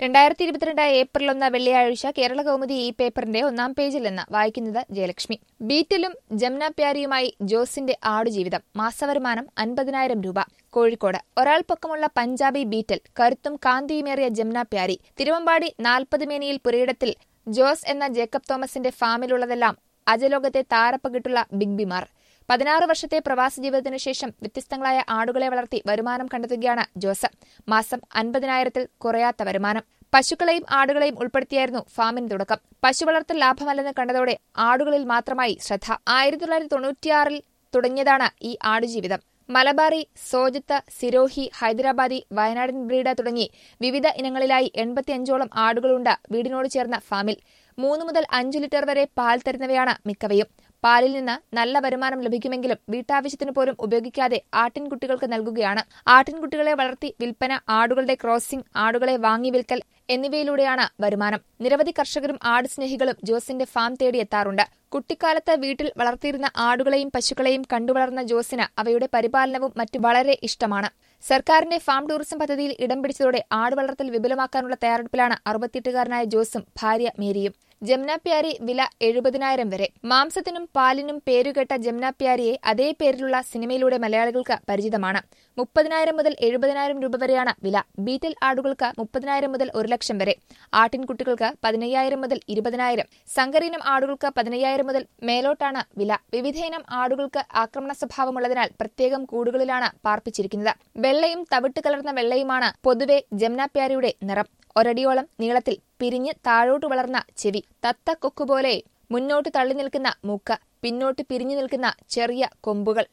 രണ്ടായിരത്തി ഇരുപത്തിരണ്ട് ഏപ്രിൽ ഒന്ന് വെള്ളിയാഴ്ച കേരള കൗമുദി ഈ പേപ്പറിന്റെ ഒന്നാം പേജിൽ നിന്ന് വായിക്കുന്നത് ജയലക്ഷ്മി ബീറ്റിലും ജമുന പ്യാരിയുമായി ജോസിന്റെ ആടുജീവിതം മാസവരുമാനം അൻപതിനായിരം രൂപ കോഴിക്കോട് ഒരാൾ പൊക്കമുള്ള പഞ്ചാബി ബീറ്റൽ കരുത്തും കാന്തിയുമേറിയ ജമുന പ്യാരി തിരുവമ്പാടി നാൽപ്പത് മേനിയിൽ പുരയിടത്തിൽ ജോസ് എന്ന ജേക്കബ് തോമസിന്റെ ഫാമിലുള്ളതെല്ലാം അജലോകത്തെ താരപ്പകിട്ടുള്ള ബിഗ് ബിമാർ പതിനാറ് വർഷത്തെ പ്രവാസ ജീവിതത്തിനു ശേഷം വ്യത്യസ്തങ്ങളായ ആടുകളെ വളർത്തി വരുമാനം കണ്ടെത്തുകയാണ് ജോസ് മാസം അൻപതിനായിരത്തിൽ കുറയാത്ത വരുമാനം പശുക്കളെയും ആടുകളെയും ഉൾപ്പെടുത്തിയായിരുന്നു ഫാമിന് തുടക്കം പശു വളർത്തൽ ലാഭമല്ലെന്ന് കണ്ടതോടെ ആടുകളിൽ മാത്രമായി ശ്രദ്ധ ആയിരത്തി തൊള്ളായിരത്തി തൊണ്ണൂറ്റിയാറിൽ തുടങ്ങിയതാണ് ഈ ആടുജീവിതം മലബാറി സോജത്ത് സിരോഹി ഹൈദരാബാദി വയനാടൻ ബ്രീഡ് തുടങ്ങി വിവിധ ഇനങ്ങളിലായി എൺപത്തിയഞ്ചോളം ആടുകളുണ്ട് വീടിനോട് ചേർന്ന ഫാമിൽ മൂന്ന് മുതൽ അഞ്ചു ലിറ്റർ വരെ പാൽ തരുന്നവയാണ് മിക്കവയും പാലിൽ നിന്ന് നല്ല വരുമാനം ലഭിക്കുമെങ്കിലും വീട്ടാവശ്യത്തിന് പോലും ഉപയോഗിക്കാതെ ആട്ടിൻകുട്ടികൾക്ക് നൽകുകയാണ് ആട്ടിൻകുട്ടികളെ വളർത്തി വിൽപ്പന ആടുകളുടെ ക്രോസിംഗ് ആടുകളെ വാങ്ങി വിൽക്കൽ എന്നിവയിലൂടെയാണ് വരുമാനം നിരവധി കർഷകരും ആട് സ്നേഹികളും ജോസിന്റെ ഫാം തേടിയെത്താറുണ്ട് കുട്ടിക്കാലത്ത് വീട്ടിൽ വളർത്തിയിരുന്ന ആടുകളെയും പശുക്കളെയും കണ്ടുവളർന്ന ജോസിന് അവയുടെ പരിപാലനവും മറ്റു വളരെ ഇഷ്ടമാണ് സർക്കാരിന്റെ ഫാം ടൂറിസം പദ്ധതിയിൽ ഇടം പിടിച്ചതോടെ ആട് വളർത്തൽ വിപുലമാക്കാനുള്ള തയ്യാറെടുപ്പിലാണ് അറുപത്തിയെട്ടുകാരനായ ജോസും ഭാര്യ മേരിയും ജമുന പ്യാരി വില എഴുപതിനായിരം വരെ മാംസത്തിനും പാലിനും പേരുകേട്ട ജമുന പ്യാരിയെ അതേ പേരിലുള്ള സിനിമയിലൂടെ മലയാളികൾക്ക് പരിചിതമാണ് മുപ്പതിനായിരം മുതൽ എഴുപതിനായിരം രൂപ വരെയാണ് വില ബീറ്റൽ ആടുകൾക്ക് മുപ്പതിനായിരം മുതൽ ഒരു ലക്ഷം വരെ ആട്ടിൻകുട്ടികൾക്ക് പതിനയ്യായിരം മുതൽ ഇരുപതിനായിരം സങ്കരീനം ആടുകൾക്ക് പതിനയ്യായിരം മുതൽ മേലോട്ടാണ് വില വിവിധയിനം ആടുകൾക്ക് ആക്രമണ സ്വഭാവമുള്ളതിനാൽ പ്രത്യേകം കൂടുകളിലാണ് പാർപ്പിച്ചിരിക്കുന്നത് വെള്ളയും തവിട്ട് കലർന്ന വെള്ളയുമാണ് പൊതുവെ ജമുന പ്യാരിയുടെ നിറം ഒരടിയോളം നീളത്തിൽ പിരിഞ്ഞ് താഴോട്ട് വളർന്ന ചെവി തത്ത കൊക്കുപോലെ മുന്നോട്ട് തള്ളി നിൽക്കുന്ന മൂക്ക് പിന്നോട്ട് പിരിഞ്ഞു നിൽക്കുന്ന ചെറിയ കൊമ്പുകൾ